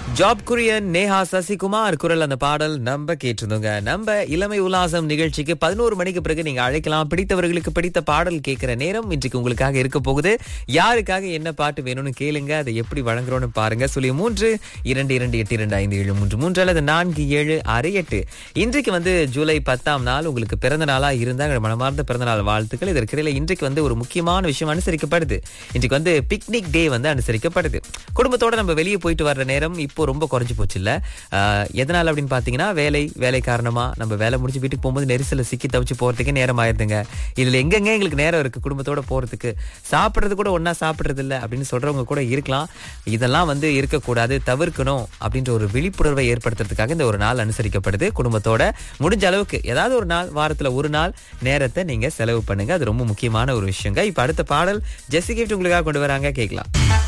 job Kurien Neha Sasikumar குரல் அந்த பாடல் நம்ம கேட்டிருந்தோங்க நம்ம இளமை உல்லாசம் நிகழ்ச்சிக்கு பதினோரு மணிக்கு பிறகு நீங்க அழைக்கலாம் பிடித்தவர்களுக்கு பிடித்த பாடல் கேட்கிற நேரம் இன்றைக்கு உங்களுக்காக இருக்க போகுது யாருக்காக என்ன பாட்டு வேணும்னு கேளுங்க அதை எப்படி வழங்குறோம்னு பாருங்க சொல்லி மூன்று இரண்டு இரண்டு எட்டு இரண்டு ஐந்து ஏழு மூன்று மூன்று அல்லது நான்கு ஏழு ஆறு எட்டு இன்றைக்கு வந்து ஜூலை பத்தாம் நாள் உங்களுக்கு பிறந்த நாளா இருந்தா எங்களோட மனமார்ந்த பிறந்த நாள் வாழ்த்துக்கள் இதற்கிடையில இன்றைக்கு வந்து ஒரு முக்கியமான விஷயம் அனுசரிக்கப்படுது இன்றைக்கு வந்து பிக்னிக் டே வந்து அனுசரிக்கப்படுது குடும்பத்தோட நம்ம வெளியே போயிட்டு வர்ற நேரம் இப்போ ரொம்ப குறைஞ்சு போச்சு இல்ல ஆஹ், எதனால அப்படின்னு பாத்தீங்கன்னா வேலை வேலை காரணமா நம்ம வேலை முடிஞ்சு வீட்டுக்கு போகும்போது நெரிசல்ல சிக்கி தவிச்சு போறதுக்கே நேரம் ஆயிருதுங்க இதுல எங்கெங்க எங்களுக்கு நேரம் இருக்கு குடும்பத்தோட போறதுக்கு சாப்பிடுறது கூட ஒண்ணா சாப்பிடுறது இல்ல அப்படின்னு சொல்றவங்க கூட இருக்கலாம் இதெல்லாம் வந்து இருக்கக்கூடாது தவிர்க்கணும் அப்படின்ற ஒரு விழிப்புணர்வை ஏற்படுத்துறதுக்காக இந்த ஒரு நாள் அனுசரிக்கப்படுது குடும்பத்தோட முடிஞ்ச அளவுக்கு ஏதாவது ஒரு நாள் வாரத்துல ஒரு நாள் நேரத்தை நீங்க செலவு பண்ணுங்க அது ரொம்ப முக்கியமான ஒரு விஷயங்க இப்ப அடுத்த பாடல் ஜெஸ்ஸி கிஃப்ட் உங்களுக்காக கொண்டு வராங்க கேட்கலாம்